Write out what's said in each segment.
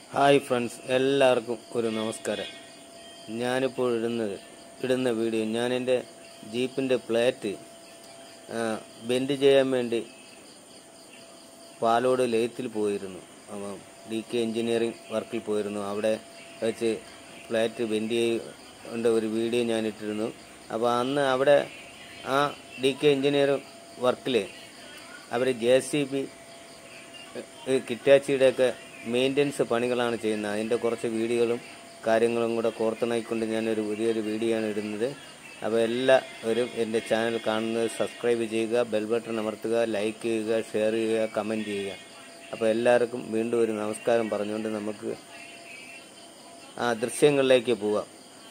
hi friends എല്ലാവർക്കും ഒരു നമസ്കാരം ഞാനിപ്പോൾ ഇടുന്നത് ഇടുന്ന വീഡിയോ ഞാൻ എൻ്റെ ജീപ്പിൻ്റെ പ്ലേറ്റ് ബെൻഡ് ചെയ്യാൻ വേണ്ടി പാലോട് ലെയ്ത്തിൽ പോയിരുന്നു അപ്പം ഡി കെ എഞ്ചിനീയറിംഗ് വർക്കിൽ പോയിരുന്നു അവിടെ വെച്ച് ഫ്ലാറ്റ് ബെൻഡ് ചെയ്യേണ്ട ഒരു വീഡിയോ ഞാൻ ഇട്ടിരുന്നു അപ്പോൾ അന്ന് അവിടെ ആ ഡി കെ എഞ്ചിനീയറിംഗ് വർക്കിൽ അവർ ജെ സി ബി കിറ്റാച്ചിയുടെയൊക്കെ മെയിൻ്റനൻസ് പണികളാണ് ചെയ്യുന്നത് അതിൻ്റെ കുറച്ച് വീഡിയോകളും കാര്യങ്ങളും കൂടെ കോർത്തിണക്കിക്കൊണ്ട് ഞാനൊരു പുതിയൊരു വീഡിയോ ആണ് ഇടുന്നത് അപ്പോൾ എല്ലാവരും എൻ്റെ ചാനൽ കാണുന്നത് സബ്സ്ക്രൈബ് ചെയ്യുക ബെൽ ബട്ടൺ അമർത്തുക ലൈക്ക് ചെയ്യുക ഷെയർ ചെയ്യുക കമൻറ്റ് ചെയ്യുക അപ്പോൾ എല്ലാവർക്കും വീണ്ടും ഒരു നമസ്കാരം പറഞ്ഞുകൊണ്ട് നമുക്ക് ആ ദൃശ്യങ്ങളിലേക്ക് പോവാം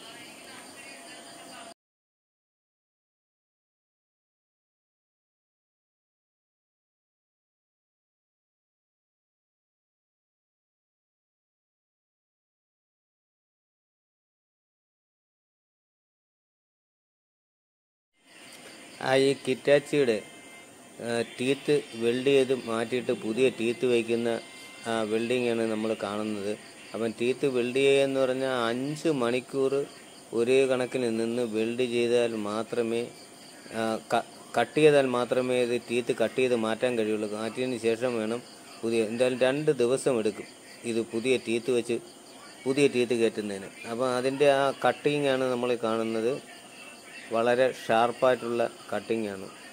ആ ഈ കിറ്റാച്ചിയുടെ ടീത്ത് വെൽഡ് ചെയ്ത് മാറ്റിയിട്ട് പുതിയ ടീത്ത് വയ്ക്കുന്ന ആ വെൽഡിംഗ് ആണ് നമ്മൾ കാണുന്നത് അപ്പം ടീത്ത് വെൽഡ് ചെയ്യുക എന്ന് പറഞ്ഞാൽ അഞ്ച് മണിക്കൂർ ഒരേ കണക്കിന് നിന്ന് വെൽഡ് ചെയ്താൽ മാത്രമേ ആ, ക- കട്ട് ചെയ്താൽ മാത്രമേ ഇത് ടീത്ത് കട്ട് ചെയ്ത് മാറ്റാൻ കഴിയുള്ളൂ മാറ്റിയതിന് ശേഷം വേണം പുതിയ എന്തായാലും രണ്ട് ദിവസം എടുക്കും ഇത് പുതിയ ടീത്ത് വെച്ച് പുതിയ ടീത്ത് കയറ്റുന്നതിന് അപ്പം അതിൻ്റെ ആ കട്ടിങ് ആണ് നമ്മൾ കാണുന്നത് വളരെ ഷാർപ്പായിട്ടുള്ള കട്ടിംഗ് ആണ്